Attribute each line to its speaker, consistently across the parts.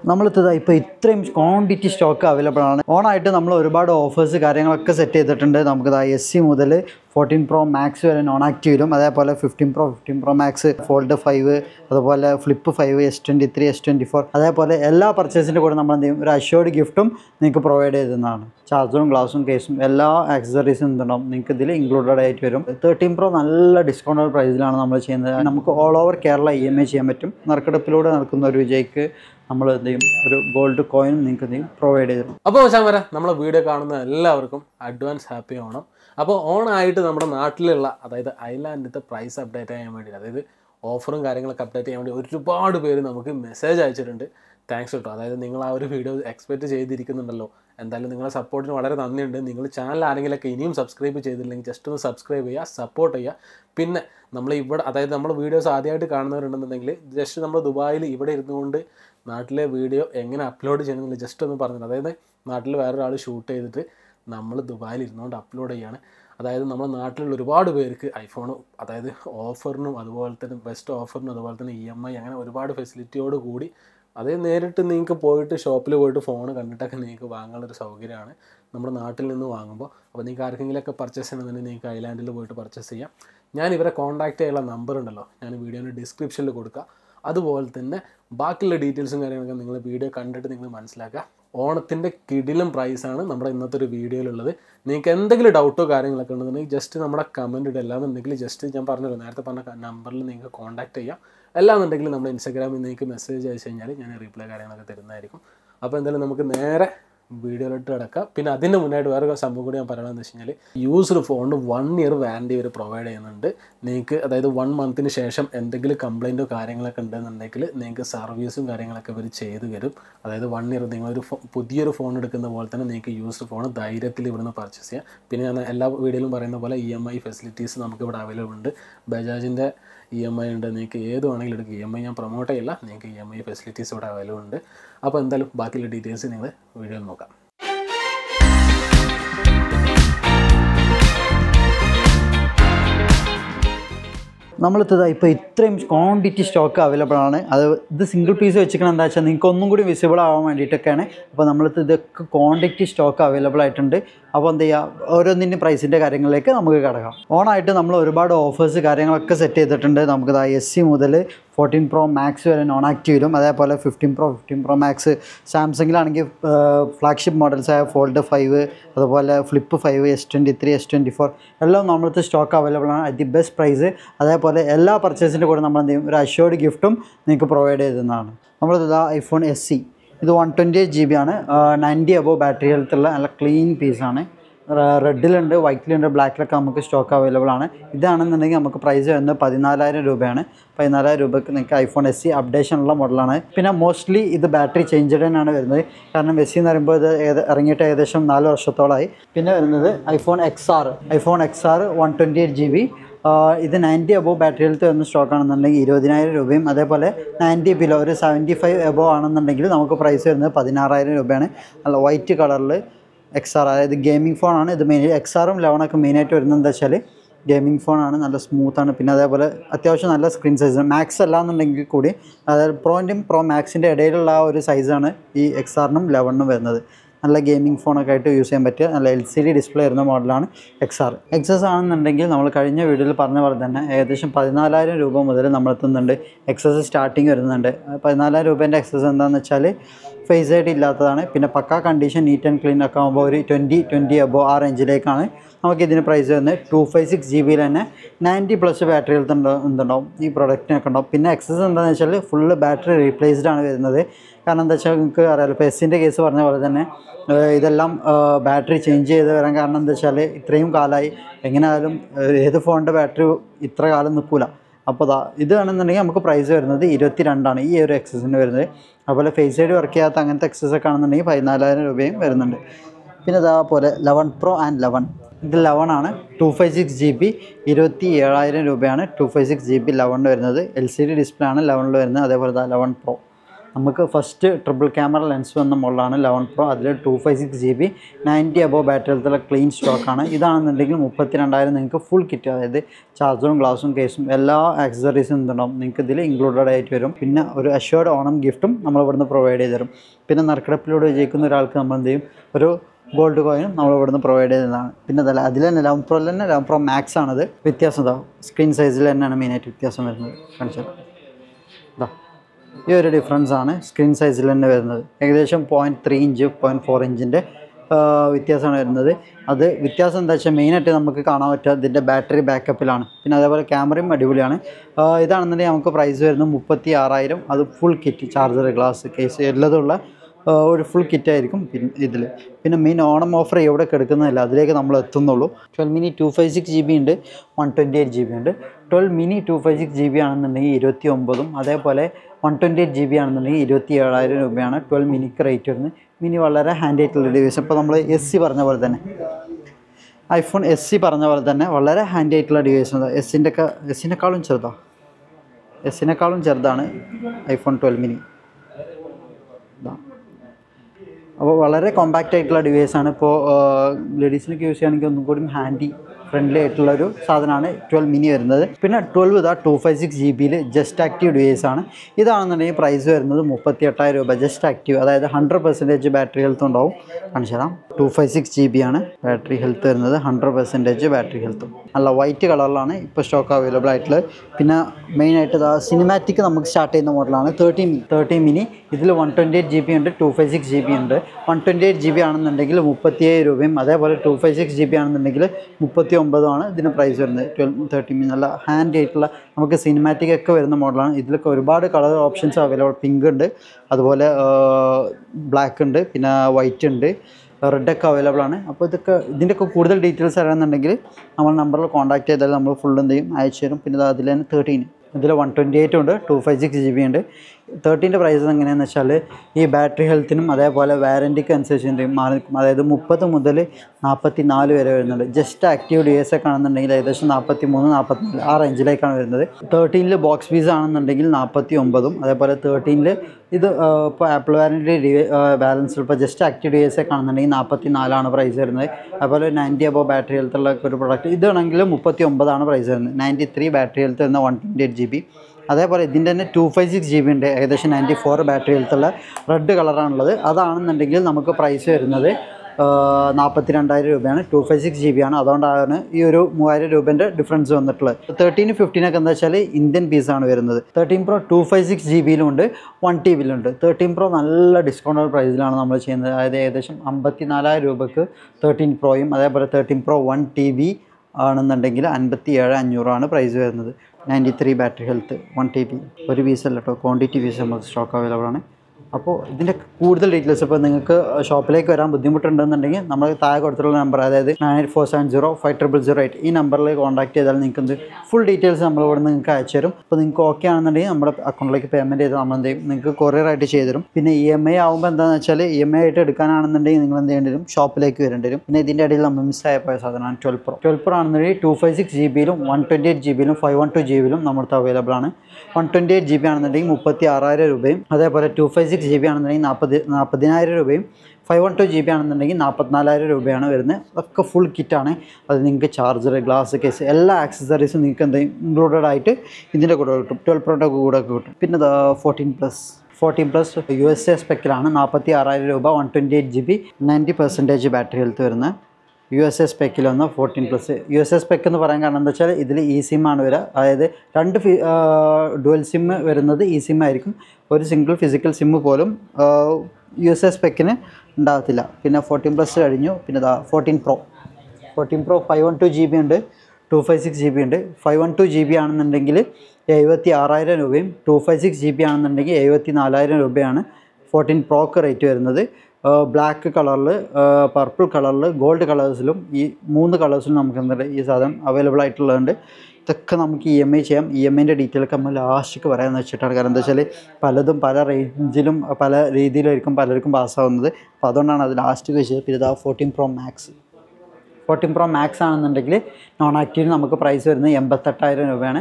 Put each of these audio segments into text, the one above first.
Speaker 1: നമ്മളിത് ഇപ്പോൾ ഇത്രയും ക്വാണ്ടിറ്റി സ്റ്റോക്ക് അവൈലബിൾ ആണ് ഓണായിട്ട് നമ്മൾ ഒരുപാട് ഓഫേഴ്സ് കാര്യങ്ങളൊക്കെ സെറ്റ് ചെയ്തിട്ടുണ്ട് നമുക്കിത് എസ് സി മുതൽ ഫോർട്ടീൻ പ്രോ മാക്സ് വരെ നോൺ ആക്റ്റീവിലും അതേപോലെ fifteen pro fifteen pro max fold five അതുപോലെ flip five S twenty three S twenty four അതേപോലെ എല്ലാ പർച്ചേസിൻ്റെ കൂടെ നമ്മൾ എന്ത് ചെയ്യും ഒരു അഷ്യോർഡ് ഗിഫ്റ്റും നിങ്ങൾക്ക് പ്രൊവൈഡ് ചെയ്തതാണ് ചാർജറും ഗ്ലാസും കേസും എല്ലാ ആക്സസറീസും എന്തുണ്ടാവും നിങ്ങൾക്ക് ഇതിൽ ഇൻക്ലൂഡഡ് ആയിട്ട് വരും തേർട്ടീൻ പ്രോ നല്ല ഡിസ്കൗണ്ടഡ് പ്രൈസിലാണ് നമ്മൾ ചെയ്യുന്നത് നമുക്ക് all over Kerala E M I ചെയ്യാൻ പറ്റും നറുക്കെടുപ്പിലൂടെ നടക്കുന്ന ഒരു വിജയ്ക്ക് നമ്മൾ എന്ത് ചെയ്യും ഒരു ഗോൾഡ് കോയിനും നിങ്ങൾക്ക് എന്ത് ചെയ്യും പ്രൊവൈഡ് ചെയ്തു
Speaker 2: അപ്പോൾ വെച്ചാൽ വരാം നമ്മളെ വീഡിയോ കാണുന്ന എല്ലാവർക്കും അഡ്വാൻസ് ഹാപ്പി ഓണം അപ്പോൾ ഓണായിട്ട് നമ്മുടെ നാട്ടിലുള്ള അതായത് ഐലാൻഡിലത്തെ പ്രൈസ് അപ്ഡേറ്റ് ചെയ്യാൻ വേണ്ടി അതായത് ഓഫറും കാര്യങ്ങളൊക്കെ അപ്ഡേറ്റ് ചെയ്യാൻ വേണ്ടി ഒരുപാട് പേര് നമുക്ക് മെസ്സേജ് അയച്ചിട്ടുണ്ട് താങ്ക്സ് കേട്ടോ അതായത് നിങ്ങൾ ആ ഒരു വീഡിയോ എക്സ്പെക്റ്റ് ചെയ്തിരിക്കുന്നുണ്ടല്ലോ എന്തായാലും നിങ്ങളെ സപ്പോർട്ടിന് വളരെ നന്ദിയുണ്ട് നിങ്ങൾ ചാനൽ ആരെങ്കിലൊക്കെ ഇനിയും സബ്സ്ക്രൈബ് ചെയ്തില്ലെങ്കിൽ ജസ്റ്റ് ഒന്ന് സബ്സ്ക്രൈബ് ചെയ്യുക സപ്പോർട്ട് ചെയ്യുക പിന്നെ നമ്മൾ ഇവിടെ അതായത് നമ്മൾ വീഡിയോസ് ആദ്യമായിട്ട് കാണുന്നവരുണ്ടെന്നുണ്ടെങ്കിൽ ജസ്റ്റ് നമ്മൾ ദുബായിൽ ഇവിടെ ഇരുന്നുകൊണ്ട് നാട്ടിലെ വീഡിയോ എങ്ങനെ അപ്ലോഡ് ചെയ്യണമെന്നില്ല ജസ്റ്റ് ഒന്ന് പറഞ്ഞത് അതായത് നാട്ടിൽ വേറൊരാൾ ഷൂട്ട് ചെയ്തിട്ട് നമ്മൾ ദുബായിൽ ഇരുന്നുകൊണ്ട് അപ്ലോഡ് ചെയ്യാണ് അതായത് നമ്മുടെ നാട്ടിലുള്ള ഒരുപാട് പേർക്ക് ഐഫോൺ അതായത് ഓഫറിനും അതുപോലെ തന്നെ ബെസ്റ്റ് ഓഫറിനും അതുപോലെ തന്നെ ഇ എം ഐ അങ്ങനെ ഒരുപാട് ഫെസിലിറ്റിയോട് കൂടി അതേ നേരിട്ട് നിങ്ങൾക്ക് പോയിട്ട് ഷോപ്പിൽ പോയിട്ട് ഫോൺ കണ്ടിട്ടൊക്കെ നിങ്ങൾക്ക് വാങ്ങാനുള്ളൊരു സൗകര്യമാണ് നമ്മുടെ നാട്ടിൽ നിന്ന് വാങ്ങുമ്പോൾ അപ്പോൾ നിങ്ങൾക്ക് ആർക്കെങ്കിലുമൊക്കെ പർച്ചേസ് ചെയ്യണമെന്നുണ്ടെങ്കിൽ നിങ്ങൾക്ക് ഐലാൻഡിൽ പോയിട്ട് പർച്ചേസ് ചെയ്യാം ഞാൻ ഇവരെ കോൺടാക്ട് ചെയ്യാനുള്ള നമ്പർ ഉണ്ടല്ലോ ഞാൻ വീഡിയോൻ്റെ ഡിസ്ക്രിപ്ഷനിൽ കൊടുക്കുക അതുപോലെ തന്നെ ബാക്കിയുള്ള ഡീറ്റെയിൽസും കാര്യങ്ങളൊക്കെ നിങ്ങൾ വീഡിയോ കണ്ടിട്ട് നിങ്ങൾ മനസ്സിലാക്കുക ഓണത്തിൻ്റെ കിടിലും പ്രൈസാണ് നമ്മുടെ ഇന്നത്തെ ഒരു വീഡിയോയിലുള്ളത് നിങ്ങൾക്ക് എന്തെങ്കിലും ഡൗട്ടോ കാര്യങ്ങളൊക്കെ ഉണ്ടെന്നുണ്ടെങ്കിൽ ജസ്റ്റ് നമ്മുടെ കമൻറ്റ് ഇടുക അല്ലാന്നുണ്ടെങ്കിൽ ജസ്റ്റ് ഞാൻ പറഞ്ഞല്ലോ നേരത്തെ പറഞ്ഞ നമ്പറിൽ നിങ്ങൾക്ക് കോൺടാക്ട് ചെയ്യാം അല്ലാന്നുണ്ടെങ്കിൽ നമ്മുടെ ഇൻസ്റ്റാഗ്രാമിൽ നിങ്ങൾക്ക് മെസ്സേജ് അയച്ചു കഴിഞ്ഞാൽ ഞാൻ റീപ്ലൈ കാര്യങ്ങളൊക്കെ തരുന്നതായിരിക്കും അപ്പോൾ എന്തായാലും നമുക്ക് നേരെ വീഡിയോയിലോട്ട് കിടക്കാം പിന്നെ അതിൻ്റെ മുന്നായിട്ട് വേറെ ഒരു സംഭവം കൂടി ഞാൻ പറയണമെന്ന് വെച്ച് കഴിഞ്ഞാൽ യൂസ്ഡ് ഫോണിന് വൺ ഇയർ വാറണ്ടി ഇവർ പ്രൊവൈഡ് ചെയ്യുന്നുണ്ട് നിങ്ങൾക്ക് അതായത് വൺ മന്തിന് ശേഷം എന്തെങ്കിലും കംപ്ലൈൻറ്റോ കാര്യങ്ങളൊക്കെ ഉണ്ടെന്നുണ്ടെങ്കിൽ നിങ്ങൾക്ക് സർവീസും കാര്യങ്ങളൊക്കെ ഇവർ ചെയ്ത് തരും അതായത് വൺ ഇയർ നിങ്ങളൊരു ഫോ പുതിയൊരു ഫോൺ എടുക്കുന്ന പോലെ തന്നെ നിങ്ങൾക്ക് യൂസ്ഡ് ഫോൺ ധൈര്യത്തിൽ ഇവിടുന്ന് പർച്ചേസ് ചെയ്യാം പിന്നെ ഞാൻ എല്ലാ വീഡിയോയിലും പറയുന്ന പോലെ ഇ എം ഐ ഫെസിലിറ്റീസ് നമുക്ക് ഇവിടെ അവൈലബിൾ ഉണ്ട് ബജാജിൻ്റെ ഇ എം ഐ ഉണ്ട് നിങ്ങൾക്ക് ഏത് വേണമെങ്കിലും എടുക്കുക ഇ എം ഐ ഞാൻ പ്രൊമോട്ട് ചെയ്യില്ല നിങ്ങൾക്ക് ഇ എം ഐ ഫെസിലിറ്റീസ് ഇവിടെ അവൈലബിൾ ഉണ്ട് അപ്പോൾ എന്തായാലും ബാക്കിയുള്ള ഡീറ്റെയിൽസ് നിങ്ങൾ വീഡിയോയിൽ നോക്കാം
Speaker 1: നമ്മളിത് ഇപ്പോൾ ഇത്രയും ക്വാണ്ടിറ്റി സ്റ്റോക്ക് അവൈലബിൾ ആണ് അത് ഇത് സിംഗിൾ പീസ് വെച്ചിരിക്കണം എന്താ വെച്ചാൽ നിങ്ങൾക്ക് ഒന്നും കൂടി വിസിബിൾ ആവാൻ വേണ്ടിയിട്ടൊക്കെയാണ് അപ്പോൾ നമ്മളിത് ഇതൊക്കെ ക്വാണ്ടിറ്റി സ്റ്റോക്ക് അവൈലബിൾ ആയിട്ടുണ്ട് അപ്പോൾ എന്ത് ചെയ്യുക ഓരോന്നിൻ്റെ പ്രൈസിൻ്റെ കാര്യങ്ങളിലേക്ക് നമുക്ക് കിടക്കാം ഓണായിട്ട് നമ്മൾ ഒരുപാട് ഓഫേഴ്സ് കാര്യങ്ങളൊക്കെ സെറ്റ് ചെയ്തിട്ടുണ്ട് നമുക്കിത് എസ് സി മുതൽ ഫോർട്ടീൻ പ്രോ മാക്സ് വരെ നോൺ ആക്റ്റീവിലും അതേപോലെ fifteen pro fifteen pro max സാംസങ്ങിലാണെങ്കിൽ ഫ്ലാഗ്ഷിപ്പ് മോഡൽസായ ഫോൾഡ് ഫൈവ് അതുപോലെ flip five S twenty three S twenty four എല്ലാം നമ്മളത്തെ സ്റ്റോക്ക് അവൈലബിൾ ആണ് അറ്റ് ദി ബെസ്റ്റ് പ്രൈസ് അതേപോലെ എല്ലാ പർച്ചേസിൻ്റെ കൂടെ നമ്മൾ എന്ത് ചെയ്യും ഒരു അഷ്യോർഡ് ഗിഫ്റ്റും നിങ്ങൾക്ക് പ്രൊവൈഡ് ചെയ്തതാണ് നമ്മളിത് ഐഫോൺ എസ് സി ഇത് one twenty eight G B ആണ് നയൻറ്റി അബോ ബാറ്ററി ഹെൽത്തുള്ള നല്ല ക്ലീൻ പീസാണ് റെഡിലുണ്ട് വൈറ്റിലുണ്ട് ബ്ലാക്കിലൊക്കെ നമുക്ക് സ്റ്റോക്ക് അവൈലബിൾ ആണ് ഇതാണെന്നുണ്ടെങ്കിൽ നമുക്ക് പ്രൈസ് വരുന്നത് പതിനാലായിരം രൂപയാണ് പതിനാലായിരം രൂപയ്ക്ക് നിങ്ങൾക്ക് ഐഫോൺ എസ് സി അപ്ഡേഷനുള്ള മോഡലാണ് പിന്നെ മോസ്റ്റ്ലി ഇത് ബാറ്ററി ചേഞ്ചഡ് തന്നെയാണ് വരുന്നത് കാരണം എസ് സി എന്ന് പറയുമ്പോൾ ഇത് ഏത് ഇറങ്ങിയിട്ട് ഏകദേശം നാല് വർഷത്തോളമായി പിന്നെ വരുന്നത് iPhone X R iPhone X R one twenty eight G B ഇത് നയൻറ്റി എബോ ബാറ്ററി ഹെൽത്ത് വരുന്ന സ്റ്റോക്ക് ആണെന്നുണ്ടെങ്കിൽ ഇരുപതിനായിരം രൂപയും അതേപോലെ നയൻറ്റി ബിലോ ഒരു സെവൻറ്റി ഫൈവ് എബോ ആണെന്നുണ്ടെങ്കിൽ നമുക്ക് പ്രൈസ് വരുന്നത് പതിനാറായിരം രൂപയാണ് നല്ല വൈറ്റ് കളറിൽ എക്സ് ആർ അതായത് ഗെയിമിംഗ് ഫോണാണ് ഇത് മെയിൻ എക്സ് ആറും ലെവനൊക്കെ മെയിനായിട്ട് വരുന്നത് എന്താ വെച്ചാൽ ഗെയിമിംഗ് ഫോണാണ് നല്ല സ്മൂത്താണ് പിന്നെ അതേപോലെ അത്യാവശ്യം നല്ല സ്ക്രീൻ സൈസ് മാക്സ് അല്ല എന്നുണ്ടെങ്കിൽ കൂടി അതായത് പ്രോൻ്റെയും പ്രോ മാക്സിൻ്റെ ഇടയിലുള്ള ആ ഒരു സൈസാണ് ഈ എക്സ് ആറിനും ലെവണിനും വരുന്നത് നല്ല ഗെയിമിംഗ് ഫോണൊക്കെ ആയിട്ട് യൂസ് ചെയ്യാൻ പറ്റിയ നല്ല എൽ സി ഡി ഡിസ്പ്ലേ വരുന്ന മോഡലാണ് എക്സ് ആർ എക്സ് എസ് ആണെന്നുണ്ടെങ്കിൽ നമ്മൾ കഴിഞ്ഞ വീഡിയോയിൽ പറഞ്ഞ പോലെ തന്നെ ഏകദേശം പതിനാലായിരം രൂപ മുതൽ നമ്മൾ എത്തുന്നുണ്ട് എക്സ് എസ് സ്റ്റാർട്ടിങ് വരുന്നുണ്ട് പതിനാലായിരം രൂപേൻ്റെ എക്സ് എസ് എന്താണെന്ന് വെച്ചാൽ ഫേസ് ആയിട്ട് ഇല്ലാത്തതാണ് പിന്നെ പക്കാ കണ്ടീഷൻ നീറ്റ് ആൻഡ് ക്ലീൻ ഒക്കെ ആകുമ്പോൾ ഒരു ട്വൻറ്റി ട്വൻറ്റി അബോ ആ റേഞ്ചിലേക്കാണ് നമുക്ക് ഇതിന് പ്രൈസ് വരുന്നത് ടു ഫൈവ് സിക്സ് ജി ബിയിൽ തന്നെ നയൻറ്റി പ്ലസ് ബാറ്ററി ഹെൽത്ത് എന്തുണ്ടാവും ഈ പ്രൊഡക്റ്റിനൊക്കെ ഉണ്ടാവും പിന്നെ എക്സസ് എന്താണെന്ന് വെച്ചാൽ ഫുള്ള് ബാറ്ററി റീപ്ലേസ്ഡ് ആണ് വരുന്നത് കാരണം എന്താ വെച്ചാൽ നിങ്ങൾക്ക് അറിയാലോ ഇപ്പോൾ എസ്സിൻ്റെ കേസ് പറഞ്ഞ പോലെ തന്നെ ഏഹ് ഇതെല്ലാം ബാറ്ററി ചേഞ്ച് ചെയ്ത് വരാൻ കാരണം എന്താ വെച്ചാൽ ഇത്രയും കാലമായി എങ്ങനെയായാലും ഏഹ് ഏത് ഫോണിൻ്റെ ബാറ്ററി ഇത്ര കാലം നിൽക്കില്ല അപ്പോൾ ദാ ഇതാണെന്നുണ്ടെങ്കിൽ നമുക്ക് പ്രൈസ് വരുന്നത് ഇരുപത്തി രണ്ടാണ് ഈ ഒരു എക്സസിന് വരുന്നത് അതുപോലെ ഫേസ് ഐഡ് വർക്ക് ചെയ്യാത്ത അങ്ങനത്തെ എക്സസ് ഒക്കെ ആണെന്നുണ്ടെങ്കിൽ പതിനാലായിരം രൂപയും വരുന്നുണ്ട് പിന്നെ ഇതേപോലെ ലെവൻ പ്രോ ആൻഡ് ലെവൻ ഇത് ലെവൻ ആണ് two five six G B ഇരുപത്തി ഏഴായിരം രൂപയാണ് two five six G B ലെവനിൽ വരുന്നത് എൽ സി ഡി ഡിസ്പ്ലേ ആണ് ലെവനിൽ വരുന്നത് അതേപോലെ ലെവൻ പ്രോ നമുക്ക് ഫസ്റ്റ് ട്രിപ്പിൾ ക്യാമറ ലെൻസ് വന്ന മോഡലാണ് ലെവൻ പ്രോ അതിൽ two five six G B ninety above ബാറ്ററിയിലുള്ള ക്ലീൻ സ്റ്റോക്കാണ് ഇതാണെന്നുണ്ടെങ്കിൽ മുപ്പത്തി രണ്ടായിരം നിങ്ങൾക്ക് ഫുൾ കിറ്റ് അതായത് ചാർജറും ഗ്ലാസും കേസും എല്ലാ ആക്സസറീസും എന്തുണ്ടാവും നിങ്ങൾക്ക് ഇതിൽ ഇൻക്ലൂഡഡ് ആയിട്ട് വരും പിന്നെ ഒരു അഷ്യോർഡ് ഓണം ഗിഫ്റ്റും നമ്മൾ ഇവിടുന്ന് പ്രൊവൈഡ് ചെയ്ത് തരും പിന്നെ നറുക്കെടുപ്പിലൂടെ വിജയിക്കുന്ന ഒരാൾക്ക് നമ്മൾ എന്ത് ചെയ്യും ഒരു ഗോൾഡ് കോയിനും നമ്മൾ ഇവിടുന്ന് പ്രൊവൈഡ് ചെയ്യുന്നതാണ് പിന്നെ അതല്ല അതിൽ തന്നെ ലെവൻ പ്രോ തന്നെ ലെവൻ പ്രോ മാക്സ് ആണത് വ്യത്യാസം ഇതാ സ്ക്രീൻ സൈസിൽ തന്നെയാണ് മെയിനായിട്ട് വ്യത്യാസം വരുന്നത് കാണിച്ചത് ഇതാ ഈ ഒരു ഡിഫറൻസ് ആണ് സ്ക്രീൻ സൈസിൽ തന്നെ വരുന്നത് ഏകദേശം point three inch point four ഇഞ്ചിൻ്റെ വ്യത്യാസമാണ് വരുന്നത് അത് വ്യത്യാസം എന്താ വെച്ചാൽ മെയിനായിട്ട് നമുക്ക് കാണാൻ പറ്റുക ഇതിൻ്റെ ബാറ്ററി ബാക്കപ്പിലാണ് പിന്നെ അതേപോലെ ക്യാമറയും അടിപൊളിയാണ് ആ, ഇതാണെന്നുണ്ടെങ്കിൽ നമുക്ക് പ്രൈസ് വരുന്നത് മുപ്പത്തി ആറായിരം അത് full kit charger glass case എല്ലാതുള്ള ആ, ഒരു ഫുൾ കിറ്റ് ആയിരിക്കും പിന്നെ ഇതിൽ പിന്നെ മെയിൻ ഓണം ഓഫർ എവിടെ കിടക്കുന്നതല്ല അതിലേക്ക് നമ്മൾ എത്തുന്നുള്ളൂ twelve mini two five six G B ഉണ്ട് one twenty eight G B ഉണ്ട് twelve mini two five six G B ആണെന്നുണ്ടെങ്കിൽ ഇരുപത്തി ഒമ്പതും അതേപോലെ one twenty eight G B ആണെന്നുണ്ടെങ്കിൽ ഇരുപത്തി ഏഴായിരം രൂപയാണ് ട്വൽവ് മിനിക്ക് റേറ്റ് വരുന്നത് മിനി വളരെ ഹാൻഡി ആയിട്ടുള്ള ഡിവൈസ് ഇപ്പോൾ നമ്മൾ എസ് സി പറഞ്ഞ പോലെ തന്നെ ഐഫോൺ എസ് സി പറഞ്ഞ പോലെ തന്നെ വളരെ ഹാൻഡി ആയിട്ടുള്ള ഡിവൈസ് ആണ് എസിൻ്റെ ഒക്കെ എസിനേക്കാളും ചെറുതാണ് എസിനേക്കാളും ചെറുതാണ് ഐഫോൺ ട്വൽവ് മിനി ഇതാ അപ്പോൾ വളരെ കോമ്പാക്റ്റ് ആയിട്ടുള്ള ഡിവൈസ് ആണ് ഇപ്പോൾ ലേഡീസിനൊക്കെ യൂസ് ചെയ്യുകയാണെങ്കിൽ ഒന്നും കൂടി ഹാൻഡി ഫ്രണ്ട്ലി ആയിട്ടുള്ള ഒരു സാധനമാണ് ട്വൽവ് മിനി വരുന്നത് പിന്നെ ട്വൽവ് ഇതാ ടു ഫൈവ് സിക്സ് ജി ബിയിൽ ജസ്റ്റ് ആക്റ്റീവ് ഡിവൈസ് ആണ് ഇതാണെന്നുണ്ടെങ്കിൽ പ്രൈസ് വരുന്നത് മുപ്പത്തി എട്ടായിരം രൂപ ജസ്റ്റ് ആക്റ്റീവ് അതായത് ഹൺഡ്രഡ് പെർസെൻറ്റേജ് ബാറ്ററി ഹെൽത്ത് ഉണ്ടാവും കാണിച്ചു തരാം two five six G B ആണ് ബാറ്ററി ഹെൽത്ത് വരുന്നത് ഹൺഡ്രഡ് പെർസെൻറ്റേജ് ബാറ്ററി ഹെൽത്തും അല്ല വൈറ്റ് കളറിലാണ് ഇപ്പോൾ സ്റ്റോക്ക് അവൈലബിൾ ആയിട്ടുള്ളത് പിന്നെ മെയിനായിട്ട് ഇതാ സിനിമാറ്റിക് നമുക്ക് സ്റ്റാർട്ട് ചെയ്യുന്ന മോഡലാണ് തേർട്ടി മിനി തേർട്ടി മിനി ഇതിൽ one twenty eight G B ഉണ്ട് two five six G B ഉണ്ട് one twenty eight G B ആണെന്നുണ്ടെങ്കിൽ മുപ്പത്തിയേഴ് രൂപയും അതേപോലെ two five six G B ആണെന്നുണ്ടെങ്കിൽ മുപ്പത്തി ഒമ്പതുമാണ് ഇതിന് പ്രൈസ് വരുന്നത് ട്വൽവ് തേർട്ടി മിനി നല്ല ഹാൻഡ് ആയിട്ടുള്ള നമുക്ക് സിനിമാറ്റിക് ഒക്കെ വരുന്ന മോഡലാണ് ഇതിലൊക്കെ ഒരുപാട് കളർ ഓപ്ഷൻസ് അവൈലബിൾ പിങ്ക് ഉണ്ട് അതുപോലെ ബ്ലാക്ക് ഉണ്ട് പിന്നെ വൈറ്റ് ഉണ്ട് റെഡൊക്കെ അവൈലബിൾ ആണ് അപ്പോൾ ഇതൊക്കെ ഇതിൻ്റെയൊക്കെ കൂടുതൽ ഡീറ്റെയിൽസ് അറിയണമെന്നുണ്ടെങ്കിൽ നമ്മൾ നമ്പറിൽ കോൺടാക്ട് ചെയ്താൽ നമ്മൾ ഫുൾ എന്ത് ചെയ്യും അയച്ചു തരും പിന്നെ ദാ അതിൽ തന്നെ തേർട്ടീൻ ഇതിൽ വൺ ട്വൻറ്റി എയ്റ്റ് ഉണ്ട് two five six G B ഉണ്ട് തേർട്ടീൻ്റെ പ്രൈസ് എങ്ങനെയാണെന്ന് വെച്ചാൽ ഈ ബാറ്ററി ഹെൽത്തിനും അതേപോലെ വാറൻറ്റിക്ക് അനുസരിച്ച് എന്ത് ചെയ്യും മാറി നിൽക്കും അതായത് മുപ്പത് മുതൽ നാൽപ്പത്തി നാല് വരെ വരുന്നുണ്ട് ജസ്റ്റ് ആക്റ്റീവ് ഡി എസ് ഒക്കെ ആണെന്നുണ്ടെങ്കിൽ ഏകദേശം നാൽപ്പത്തി മൂന്ന് നാൽപ്പത്തിനാല് ആ റേഞ്ചിലേക്കാണ് വരുന്നത് തേർട്ടീനിൽ ബോക്സ് ഫീസ് ആണെന്നുണ്ടെങ്കിൽ നാൽപ്പത്തി ഒമ്പതും അതേപോലെ തേർട്ടീനിൽ ഇത് ഇപ്പോൾ ആപ്പിൾ വാറൻറ്റി ബാലൻസ് ഇപ്പോൾ ജസ്റ്റ് ആക്റ്റീവ് ഡി എസ് ഒക്കെ ആണെന്നുണ്ടെങ്കിൽ നാൽപ്പത്തി നാലാണ് പ്രൈസ് വരുന്നത് അതുപോലെ നയൻറ്റി അബോ ബാറ്ററി ഹെൽത്തുള്ള ഒരു പ്രൊഡക്റ്റ് ഇതാണെങ്കിൽ മുപ്പത്തി ഒമ്പതാണ് പ്രൈസ് വരുന്നത് നയൻറ്റി ത്രീ ബാറ്ററി ഹെൽത്ത് വരുന്ന one twenty eight G B അതേപോലെ ഇതിൻ്റെ തന്നെ two five six G B ഉണ്ട് ഏകദേശം നയൻറ്റി ഫോർ ബാറ്ററി ഹെൽത്തുള്ള റെഡ് കളറാണുള്ളത് അതാണെന്നുണ്ടെങ്കിൽ നമുക്ക് പ്രൈസ് വരുന്നത് നാൽപ്പത്തി രണ്ടായിരം രൂപയാണ് two five six G B ആണ് അതുകൊണ്ടാണ് ഈ ഒരു മൂവായിരം രൂപേൻ്റെ ഡിഫറൻസ് വന്നിട്ടുള്ളത് തേർട്ടീന് ഫിഫ്റ്റീനൊക്കെ എന്താ വെച്ചാൽ ഇന്ത്യൻ പീസാണ് വരുന്നത് thirteen pro two five six G ബിയിലുണ്ട് വൺ ടി ബിയിലുണ്ട് തേർട്ടീൻ പ്രോ നല്ല ഡിസ്കൗണ്ട് പ്രൈസിലാണ് നമ്മൾ ചെയ്യുന്നത് അതായത് ഏകദേശം അമ്പത്തി നാലായിരം രൂപക്ക് തേർട്ടീൻ പ്രോയും അതേപോലെ thirteen pro one T B ആണെന്നുണ്ടെങ്കിൽ അൻപത്തി ഏഴ് അഞ്ഞൂറാണ് പ്രൈസ് വരുന്നത് ninety three battery health one T B ഒരു പീസ് അല്ല കേട്ടോ ക്വാണ്ടിറ്റി പീസ് നമുക്ക് സ്റ്റോക്ക് അവൈലബിൾ ആണ് അപ്പോൾ ഇതിൻ്റെ കൂടുതൽ ഡീറ്റെയിൽസ് ഇപ്പോൾ നിങ്ങൾക്ക് ഷോപ്പിലേക്ക് വരാൻ ബുദ്ധിമുട്ടുണ്ടെന്നുണ്ടെങ്കിൽ നമ്മൾ താഴെ കൊടുത്തിട്ടുള്ള നമ്പർ അതായത് nine eight four seven zero five triple zero eight ഈ നമ്പറിൽ കോൺടാക്ട് ചെയ്താൽ നിങ്ങൾക്ക് എന്ത് ഫുൾ ഡീറ്റെയിൽസ് നമ്മൾ ഇവിടെ നിങ്ങൾക്ക് അയച്ചു തരും അപ്പോൾ നിങ്ങൾക്ക് ഓക്കെ ആണെന്നുണ്ടെങ്കിൽ നമ്മുടെ അക്കൗണ്ടിലേക്ക് പേയ്മെൻറ്റ് ചെയ്ത് നമ്മൾ എന്ത് ചെയ്യും നിങ്ങൾക്ക് കൊറിയർ ആയിട്ട് ചെയ്തു തരും പിന്നെ ഇ എം ഐ ആകുമ്പോൾ എന്താണെന്ന് വെച്ചാൽ ഇ എം ഐ ആയിട്ട് എടുക്കാനാണെന്നുണ്ടെങ്കിൽ നിങ്ങൾ എന്ത് ചെയ്യേണ്ടി വരും ഷോപ്പിലേക്ക് വരേണ്ടി വരും പിന്നെ ഇതിൻ്റെ ഇടയിൽ നമ്മൾ മിസ്സായ പോയ സാധനമാണ് ട്വൽവ് പ്രോ ട്വൽവ് പ്രോ ആണെന്നുണ്ടെങ്കിൽ ടു ഫൈവ് സിക്സ് ജി ബിയിലും വൺ ട്വൻറ്റി എയ്റ്റ് ജി ബിയിലും ഫൈവ് വൺ ടു ജി ബിയിലും നമ്മുടെ അവൈലബിൾ ആണ് one twenty eight G B ആണെന്നുണ്ടെങ്കിൽ മുപ്പത്തി ആറായിരം രൂപയും അതേപോലെ two five six G B ആണെന്നുണ്ടെങ്കിൽ നാൽപ്പത് നാൽപ്പതിനായിരം രൂപയും five one two G B ആണെന്നുണ്ടെങ്കിൽ നാൽപ്പത്തിനാലായിരം രൂപയാണ് വരുന്നത് അതൊക്കെ ഫുൾ കിറ്റാണ് അത് നിങ്ങൾക്ക് ചാർജർ ഗ്ലാസ് കേസ് എല്ലാ ആക്സസറീസും നിങ്ങൾക്ക് എന്തെങ്കിലും ഇൻക്ലൂഡഡ് ആയിട്ട് ഇതിൻ്റെ കൂടെ കിട്ടും ട്വൽവ് പ്രോൻ്റെ കൂടെ ഒക്കെ കിട്ടും പിന്നെ fourteen plus fourteen plus U S A സ്പെക്കിലാണ് നാൽപ്പത്തി ആറായിരം രൂപ one twenty eight G B ninety percentage battery health വരുന്ന യു എസ് എ സ്പെക്കിൽ വന്ന fourteen plus U S A spec എന്ന് പറയാൻ കാരണം എന്താ വെച്ചാൽ ഇതിൽ ഇ സിം ആണ് വരിക അതായത് രണ്ട് ഫി ഡുവൽ സിം വരുന്നത് ഇ സിം ആയിരിക്കും ഒരു സിംഗിൾ ഫിസിക്കൽ സിം പോലും യു എസ് എ സ്പെക്കിന് ഉണ്ടാകത്തില്ല പിന്നെ ഫോർട്ടീൻ പ്ലസ് കഴിഞ്ഞു പിന്നെ ഇതാ fourteen pro fourteen pro five one two G B ഉണ്ട് two five six G B ഉണ്ട് five one two G B ആണെന്നുണ്ടെങ്കിൽ എഴുപത്തി ആറായിരം രൂപയും two five six G B ആണെന്നുണ്ടെങ്കിൽ എഴുപത്തി നാലായിരം രൂപയാണ് ഫോർട്ടീൻ പ്രോക്ക് റേറ്റ് വരുന്നത് ബ്ലാക്ക് കളറിൽ പർപ്പിൾ കളറിൽ ഗോൾഡ് കളേഴ്സിലും ഈ മൂന്ന് കളേഴ്സിലും നമുക്ക് എന്തുണ്ട് ഈ സാധനം അവൈലബിൾ ആയിട്ടുള്ളതുണ്ട് ഇതൊക്കെ നമുക്ക് ഇ എം ഐ ചെയ്യാം ഇ എം ഐൻ്റെ ഡീറ്റെയിൽ ഒക്കെ നമ്മൾ ലാസ്റ്റ്ക്ക് പറയാമെന്ന് വെച്ചിട്ടാണ് കാരണം എന്താ വെച്ചാൽ പലതും പല റേഞ്ചിലും പല രീതിയിലായിരിക്കും പലർക്കും പാസ്സാവുന്നത് അപ്പോൾ അതുകൊണ്ടാണ് അത് ലാസ്റ്റ് വെച്ചത് പിന്നെ ഇതാ fourteen pro max fourteen pro max ആണെന്നുണ്ടെങ്കിൽ നോൺ ആക്റ്റീവ് നമുക്ക് പ്രൈസ് വരുന്നത് എൺപത്തെട്ടായിരം രൂപയാണ്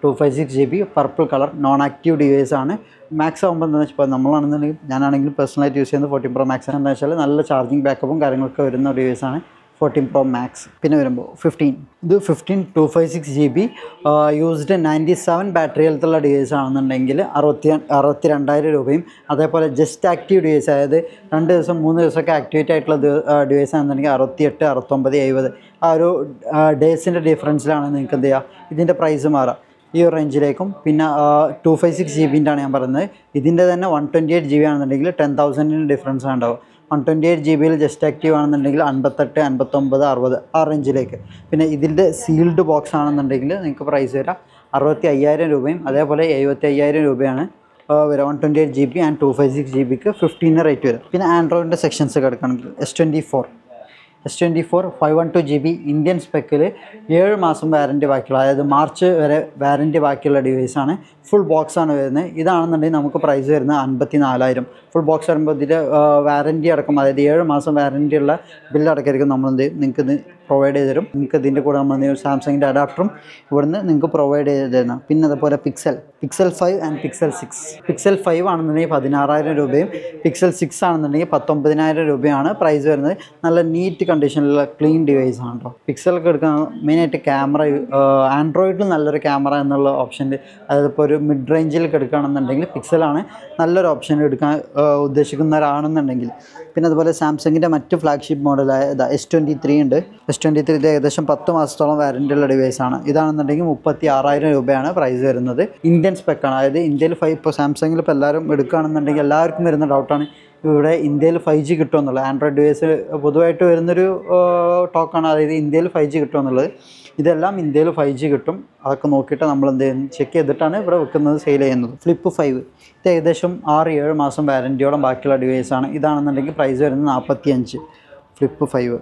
Speaker 1: two five six G B purple colour non active device ആണ് മാക്സ് ആകുമ്പോൾ എന്താണെന്ന് വെച്ചാൽ ഇപ്പോൾ നമ്മളാണെന്നുണ്ടെങ്കിൽ ഞാനാണെങ്കിലും പേഴ്സണലായിട്ട് യൂസ് ചെയ്യുന്നത് ഫോർട്ടീൻ പ്രോ മാക്സ് എന്താ വെച്ചാൽ നല്ല ചാർജിങ് ബാക്കപ്പും കാര്യങ്ങളൊക്കെ വരുന്ന ഡിവൈസ് ആണ് ഫോർട്ടീൻ പ്രോ മാക്സ് പിന്നെ വരുമ്പോൾ ഫിഫ്റ്റീൻ ഇത് fifteen two five six G B used ninety seven battery ഹെൽത്തുള്ള ഡിവൈസ് ആണെന്നുണ്ടെങ്കിൽ അറുപത്തി അറുപത്തി രണ്ടായിരം രൂപയും അതേപോലെ ജസ്റ്റ് ആക്റ്റീവ് ഡിവൈസ് അതായത് രണ്ട് ദിവസം മൂന്ന് ദിവസമൊക്കെ ആക്ടിവേറ്റ് ആയിട്ടുള്ള ഡിവൈസ് ആണെന്നുണ്ടെങ്കിൽ അറുപത്തിയെട്ട് അറുപത്തൊമ്പത് എഴുപത് ആ ഒരു ഡേയ്സിൻ്റെ ഡിഫറൻസിലാണ് നിങ്ങൾക്ക് എന്ത് ചെയ്യുക ഇതിൻ്റെ പ്രൈസ് മാറുക ഈ ഒരു റേഞ്ചിലേക്കും പിന്നെ ടു ഫൈവ് സിക്സ് ജി ബിൻ്റെ ആണ് ഞാൻ പറയുന്നത് ഇതിൻ്റെ തന്നെ one twenty eight G B ആണെന്നുണ്ടെങ്കിൽ ടെൻ തൗസൻഡിന് ഡിഫറൻസ് ഉണ്ടാവും വൺ ട്വൻറ്റി എയ്റ്റ് ജി ബിയിൽ ജസ്റ്റ് ആക്റ്റീവ് ആണെന്നുണ്ടെങ്കിൽ അൻപത്തെട്ട് അൻപത്തൊമ്പത് അറുപത് ആ റേഞ്ചിലേക്ക് പിന്നെ ഇതിൻ്റെ സീൽഡ് ബോക്സ് ആണെന്നുണ്ടെങ്കിൽ നിങ്ങൾക്ക് പ്രൈസ് വരാം അറുപത്തി അയ്യായിരം രൂപയും അതേപോലെ എഴുപത്തി അയ്യായിരം രൂപയാണ് വരിക one twenty eight G B and two five six G ബിക്ക് ഫിഫ്റ്റീന് റേറ്റ് വരും പിന്നെ ആൻഡ്രോയിഡിൻ്റെ സെക്ഷൻസ് ഒക്കെ എടുക്കുകയാണെങ്കിൽ S twenty four S twenty four five one two G B Indian സ്പെക്കിൽ ഏഴ് മാസം വാറൻറ്റി ബാക്കിയുള്ള അതായത് മാർച്ച് വരെ വാറൻറ്റി ബാക്കിയുള്ള ഡിവൈസാണ് ഫുൾ ബോക്സ് ആണ് വരുന്നത് ഇതാണെന്നുണ്ടെങ്കിൽ നമുക്ക് പ്രൈസ് വരുന്നത് അൻപത്തി നാലായിരം ഫുൾ ബോക്സ് വരുമ്പോൾ ഇതിൽ വാറൻറ്റി അടക്കം അതായത് ഏഴ് മാസം വാറൻറ്റി ഉള്ള ബില്ല് അടക്കമായിരിക്കും നമ്മൾ എന്ത് ചെയ്യും നിങ്ങൾക്ക് ഇത് പ്രൊവൈഡ് ചെയ്ത് തരും നിങ്ങൾക്ക് ഇതിൻ്റെ കൂടെ നമ്മൾ എന്ത് ചെയ്യും സാംസങ്ങിൻ്റെ അഡാപ്റ്ററും ഇവിടുന്ന് നിങ്ങൾക്ക് പ്രൊവൈഡ് ചെയ്ത് തരുന്ന പിന്നെ അതുപോലെ pixel pixel five and pixel six pixel five ആണെന്നുണ്ടെങ്കിൽ പതിനാറായിരം രൂപയും പിക്സൽ സിക്സ് ആണെന്നുണ്ടെങ്കിൽ പത്തൊമ്പതിനായിരം രൂപയാണ് പ്രൈസ് വരുന്നത് നല്ല നീറ്റ് കണ്ടീഷനിലുള്ള ക്ലീൻ ഡിവൈസ് ആണ് കേട്ടോ പിക്സലൊക്കെ എടുക്കാൻ മെയിനായിട്ട് ക്യാമറ ആൻഡ്രോയിഡിൽ നല്ലൊരു ക്യാമറ എന്നുള്ള ഓപ്ഷനിൽ അതായത് ഇപ്പോൾ ഒരു മിഡ് റേഞ്ചിലൊക്കെ എടുക്കുകയാണെന്നുണ്ടെങ്കിൽ പിക്സലാണ് നല്ലൊരു ഓപ്ഷൻ എടുക്കാൻ ആ, ഉദ്ദേശിക്കുന്നവരാണെന്നുണ്ടെങ്കിൽ പിന്നെ അതുപോലെ സാംസങ്ങിൻ്റെ മറ്റ് ഫ്ലാഗ്ഷിപ്പ് മോഡലായ എസ് ട്വൻറ്റി ത്രീ ഉണ്ട് എസ് ട്വൻറ്റി ത്രീ ഏകദേശം പത്ത് മാസത്തോളം വാറൻറ്റി ഉള്ള ഡിവൈസാണ് ഇതാണെന്നുണ്ടെങ്കിൽ മുപ്പത്തി ആറായിരം രൂപയാണ് പ്രൈസ് വരുന്നത് ഇന്ത്യൻ സ്പെക്കാണ് അതായത് ഇന്ത്യയിൽ ഫൈവ് ഇപ്പോൾ സാംസങ്ങിൽ ഇപ്പോൾ എല്ലാവരും എടുക്കുകയാണെന്നുണ്ടെങ്കിൽ എല്ലാവർക്കും വരുന്ന ഡൗട്ടാണ് ഇവിടെ ഇന്ത്യയിൽ ഫൈവ് ജി കിട്ടുമെന്നുള്ളത് ആൻഡ്രോയിഡ് ഡിവൈസ് പൊതുവായിട്ട് വരുന്നൊരു ടോക്കാണ് അതായത് ഇന്ത്യയിൽ ഫൈവ് ജി കിട്ടുമെന്നുള്ളത് ഇതെല്ലാം ഇന്ത്യയിൽ ഫൈവ് ജി കിട്ടും അതൊക്കെ നോക്കിയിട്ട് നമ്മൾ എന്ത് ചെയ്യുന്നു ചെക്ക് ചെയ്തിട്ടാണ് ഇവിടെ വെക്കുന്നത് സെയിൽ ചെയ്യുന്നത് ഫ്ലിപ്പ് ഫൈവ് ഇത് ഏകദേശം ആറ് ഏഴ് മാസം വാറൻറ്റിയോളം ബാക്കിയുള്ള ഡിവൈസാണ് ഇതാണെന്നുണ്ടെങ്കിൽ പ്രൈസ് വരുന്നത് നാൽപ്പത്തി അഞ്ച് ഫ്ലിപ്പ് ഫൈവ്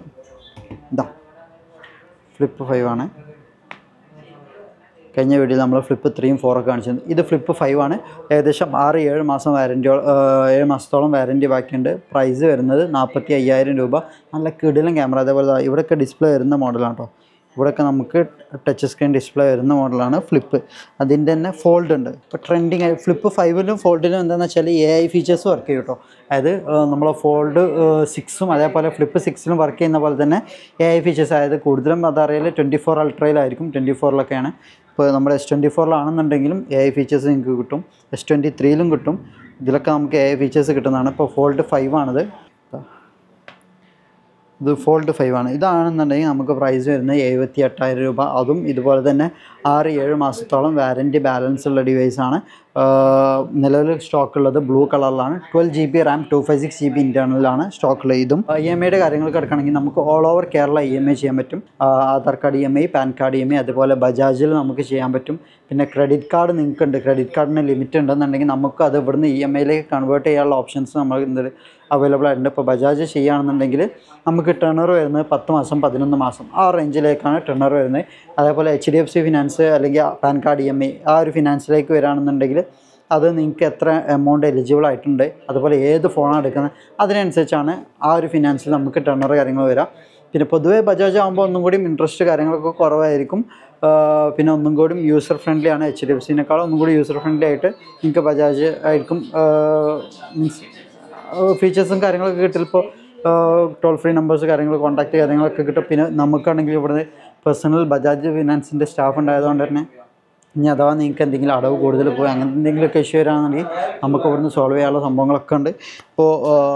Speaker 1: ഇതാ ഫ്ലിപ്പ് ഫൈവ് ആണ് കഴിഞ്ഞ വീഡിയോയിൽ നമ്മൾ ഫ്ലിപ്പ് ത്രീയും ഫോറൊക്കെ കാണിച്ചത് ഇത് ഫ്ലിപ്പ് ഫൈവ് ആണ് ഏകദേശം ആറ് ഏഴ് മാസം വാറൻറ്റി ഏഴ് മാസത്തോളം വാറൻറ്റി ബാക്കിയുണ്ട് പ്രൈസ് വരുന്നത് നാൽപ്പത്തി അയ്യായിരം രൂപ നല്ല കിടിലൻ ക്യാമറ അതേപോലെ ദാ ഇവിടെയൊക്കെ ഡിസ്പ്ലേ വരുന്ന മോഡലാണ് കേട്ടോ ഇവിടെയൊക്കെ നമുക്ക് ടച്ച് സ്ക്രീൻ ഡിസ്പ്ലേ വരുന്ന മോഡലാണ് ഫ്ലിപ്പ് അതിൻ്റെ തന്നെ ഫോൾഡ് ഉണ്ട് ഇപ്പോൾ ട്രെൻഡിങ് ആയി ഫ്ലിപ്പ് ഫൈവിലും ഫോൾഡിലും എന്താണെന്ന് വെച്ചാൽ എ ഐ ഫീച്ചേഴ്സ് വർക്ക് ചെയ്യും കേട്ടോ അതായത് നമ്മൾ ഫോൾഡ് സിക്സും അതേപോലെ ഫ്ലിപ്പ് സിക്സിലും വർക്ക് ചെയ്യുന്ന പോലെ തന്നെ എ ഐ ഫീച്ചേഴ്സ് അതായത് കൂടുതലും അതറിയൽ ട്വൻറ്റി ഫോർ അൾട്രയിലായിരിക്കും ട്വൻറ്റി ഫോറിലൊക്കെയാണ് ഇപ്പോൾ നമ്മുടെ എസ് ട്വൻറ്റി ഫോറിലാണെന്നുണ്ടെങ്കിലും എ ഐ ഫീച്ചേഴ്സ് നിങ്ങൾക്ക് കിട്ടും എസ് ട്വൻറ്റി ത്രീയിലും കിട്ടും ഇതിലൊക്കെ നമുക്ക് എ ഐ ഫീച്ചേഴ്സ് കിട്ടുന്നതാണ് ഇപ്പോൾ ഫോൾഡ് ഫൈവ് ആണിത് ഇത് ഫോൾഡ് ഫൈവ് ആണ് ഇതാണെന്നുണ്ടെങ്കിൽ നമുക്ക് പ്രൈസ് വരുന്നത് എഴുപത്തി എട്ടായിരം രൂപ അതും ഇതുപോലെ തന്നെ ആറ് ഏഴ് മാസത്തോളം വാറൻറ്റി ബാലൻസ് ഉള്ള ഡിവൈസാണ് നിലവിൽ സ്റ്റോക്ക് ഉള്ളത് ബ്ലൂ കളറിലാണ് twelve G B RAM two five six G B ഇൻറ്റേർണലാണ് സ്റ്റോക്കുള്ളത് ഇതും ഇ എം ഐയുടെ കാര്യങ്ങൾക്ക് എടുക്കണമെങ്കിൽ നമുക്ക് all over Kerala E M I ചെയ്യാൻ പറ്റും ആ, Aadhaar card E M I PAN card E M I അതുപോലെ ബജാജിൽ നമുക്ക് ചെയ്യാൻ പറ്റും പിന്നെ ക്രെഡിറ്റ് കാർഡ് നിങ്ങൾക്ക് ഉണ്ട് ക്രെഡിറ്റ് കാർഡിന് ലിമിറ്റ് ഉണ്ടെന്നുണ്ടെങ്കിൽ നമുക്ക് അത് ഇവിടുന്ന് ഇ എം ഐയിലേക്ക് കൺവേർട്ട് ചെയ്യാനുള്ള ഓപ്ഷൻസ് നമ്മൾ എന്ത് അവൈലബിൾ ആയിട്ടുണ്ട് ഇപ്പോൾ ബജാജ് ചെയ്യുകയാണെന്നുണ്ടെങ്കിൽ നമുക്ക് ടെണർ വരുന്നത് പത്ത് മാസം പതിനൊന്ന് മാസം ആ റേഞ്ചിലേക്കാണ് ടെണർ വരുന്നത് അതേപോലെ H D F C finance അല്ലെങ്കിൽ PAN card E M I ആ ഒരു ഫിനാൻസിലേക്ക് വരികയാണെന്നുണ്ടെങ്കിൽ അത് നിങ്ങൾക്ക് എത്ര എമൗണ്ട് എലിജിബിൾ ആയിട്ടുണ്ട് അതുപോലെ ഏത് ഫോണാണ് എടുക്കുന്നത് അതിനനുസരിച്ചാണ് ആ ഒരു ഫിനാൻസിൽ നമുക്ക് ടെണർ കാര്യങ്ങൾ വരാം പിന്നെ പൊതുവേ ബജാജ് ആകുമ്പോൾ ഒന്നും കൂടി ഇൻട്രസ്റ്റ് കാര്യങ്ങളൊക്കെ കുറവായിരിക്കും ആ, പിന്നെ ഒന്നും കൂടി യൂസർ ഫ്രണ്ട്ലി ആണ് എച്ച് ഡി എഫ് സിനേക്കാളും ഒന്നും കൂടി യൂസർ ഫ്രണ്ട്ലി ആയിട്ട് നിങ്ങൾക്ക് ബജാജ് ആയിരിക്കും മീൻസ് ഫീച്ചേഴ്സും കാര്യങ്ങളൊക്കെ കിട്ടും ഇപ്പോൾ ടോൾ ഫ്രീ നമ്പേഴ്സ് കാര്യങ്ങൾ കോൺടാക്റ്റ് കാര്യങ്ങളൊക്കെ കിട്ടും പിന്നെ നമുക്കാണെങ്കിൽ ഇവിടെ പേഴ്സണൽ ബജാജ് ഫിനാൻസിൻ്റെ സ്റ്റാഫ് ഉണ്ടായതുകൊണ്ട് തന്നെ ഇനി അഥവാ നിങ്ങൾക്ക് എന്തെങ്കിലും അടവ് കൂടുതൽ പോയി അങ്ങനത്തെ എന്തെങ്കിലുമൊക്കെ ഇഷ്യൂ വരാണെന്നുണ്ടെങ്കിൽ നമുക്ക് ഇവിടുന്ന് സോൾവ് ചെയ്യാനുള്ള സംഭവങ്ങളൊക്കെ ഉണ്ട് ഇപ്പോൾ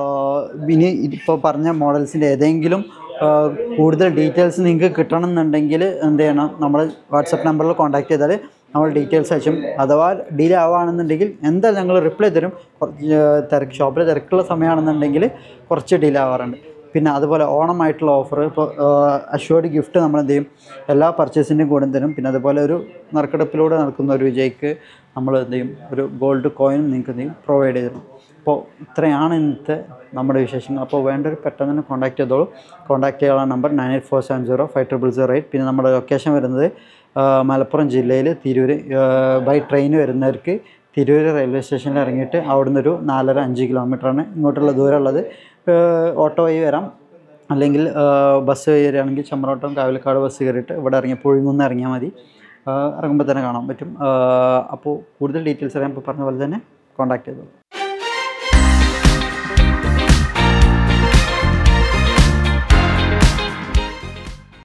Speaker 1: ഇനി ഇപ്പോൾ പറഞ്ഞ മോഡൽസിൻ്റെ ഏതെങ്കിലും ആ, കൂടുതൽ ഡീറ്റെയിൽസ് നിങ്ങൾക്ക് കിട്ടണമെന്നുണ്ടെങ്കിൽ എന്ത് ചെയ്യണം നമ്മൾ വാട്സപ്പ് നമ്പറിൽ കോൺടാക്ട് ചെയ്താൽ നമ്മൾ ഡീറ്റെയിൽസ് അയച്ചും അഥവാ ഡിലേ ആവുകയാണെന്നുണ്ടെങ്കിൽ എന്തായാലും ഞങ്ങൾ റിപ്ലൈ തരും കുറച്ച് തിരക്ക് ഷോപ്പിൽ തിരക്കുള്ള സമയമാണെന്നുണ്ടെങ്കിൽ കുറച്ച് ഡിലേ ആവാറുണ്ട് പിന്നെ അതുപോലെ ഓണമായിട്ടുള്ള ഓഫർ ഇപ്പോൾ അഷ്വേർഡ് ഗിഫ്റ്റ് നമ്മൾ എന്ത് ചെയ്യും എല്ലാ പർച്ചേസിൻ്റെയും കൂടെ തരും പിന്നെ അതുപോലെ ഒരു നറുക്കെടുപ്പിലൂടെ നടക്കുന്ന ഒരു വിജയ്ക്ക് നമ്മൾ എന്ത് ചെയ്യും ഒരു ഗോൾഡ് കോയിനും നിങ്ങൾക്ക് എന്ത് ചെയ്യും പ്രൊവൈഡ് ചെയ്ത് തരും അപ്പോൾ ഇത്രയാണ് ഇന്നത്തെ നമ്മുടെ വിശേഷങ്ങൾ അപ്പോൾ വേണ്ടവർ പെട്ടെന്ന് തന്നെ കോൺടാക്ട് ചെയ്തോളൂ കോൺടാക്ട് ചെയ്യാനുള്ള number nine eight four seven zero five triple zero eight പിന്നെ നമ്മുടെ ലൊക്കേഷൻ വരുന്നത് ആ, മലപ്പുറം ജില്ലയിൽ തിരൂർ ബൈ ട്രെയിൻ വരുന്നവർക്ക് തിരൂർ റെയിൽവേ സ്റ്റേഷനിൽ ഇറങ്ങിയിട്ട് അവിടുന്ന് ഒരു നാലര അഞ്ച് കിലോമീറ്ററാണ് ഇങ്ങോട്ടുള്ള ദൂരമുള്ളത് ഓട്ടോ വഴി വരാം അല്ലെങ്കിൽ ബസ് വഴി വരികയാണെങ്കിൽ ചമ്രോട്ടം കാവലക്കാട് ബസ് കയറിയിട്ട് ഇവിടെ ഇറങ്ങി പുഴുങ്ങുന്ന് ഇറങ്ങിയാൽ മതി ഇറങ്ങുമ്പോൾ തന്നെ കാണാൻ പറ്റും അപ്പോൾ കൂടുതൽ ഡീറ്റെയിൽസ് അറിയാൻ ഇപ്പോൾ പറഞ്ഞ പോലെ തന്നെ കോൺടാക്ട് ചെയ്തോളൂ